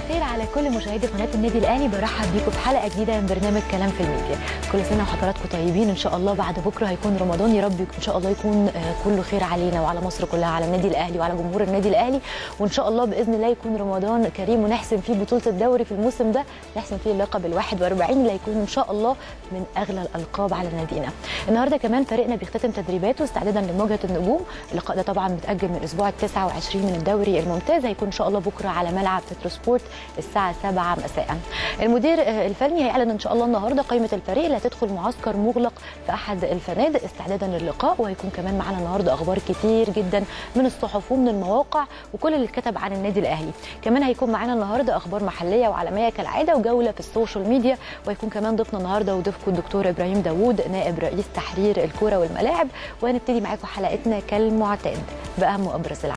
الخير على كل مشاهدي قناه النادي الاهلي برحب بيكم في حلقه جديده من برنامج كلام في الميديا كل سنه وحضراتكم طيبين ان شاء الله بعد بكره هيكون رمضان يا رب ان شاء الله يكون آه، كله خير علينا وعلى مصر كلها على النادي الاهلي وعلى جمهور النادي الاهلي وان شاء الله باذن الله يكون رمضان كريم ونحسم فيه بطوله الدوري في الموسم ده نحسم فيه اللقب ال 41 اللي هيكون ان شاء الله من اغلى الالقاب على نادينا النهارده كمان فريقنا بيختتم تدريباته استعدادا لمواجهه النجوم اللقاء ده طبعا متاجل من الاسبوع ال 29 من الدوري الممتاز هيكون ان شاء الله بكره على ملعب بترو سبورت الساعه 7 مساء المدير آه، الفني هيعلن ان شاء الله النهارده قائمه الفريق اللي هتدخل معسكر مغلق في احد الفنادق استعدادا للقاء وهيكون كمان معانا النهارده اخبار كتير جدا من الصحف ومن المواقع وكل اللي اتكتب عن النادي الاهلي كمان هيكون معانا النهارده اخبار محليه وعالميه كالعاده وجوله في السوشيال ميديا وهيكون كمان ضيفنا النهارده وضيفكم الدكتور ابراهيم داوود نائب رئيس تحرير الكوره والملاعب وهنبتدي معاكم حلقتنا كالمعتاد باهم وابرز العناوين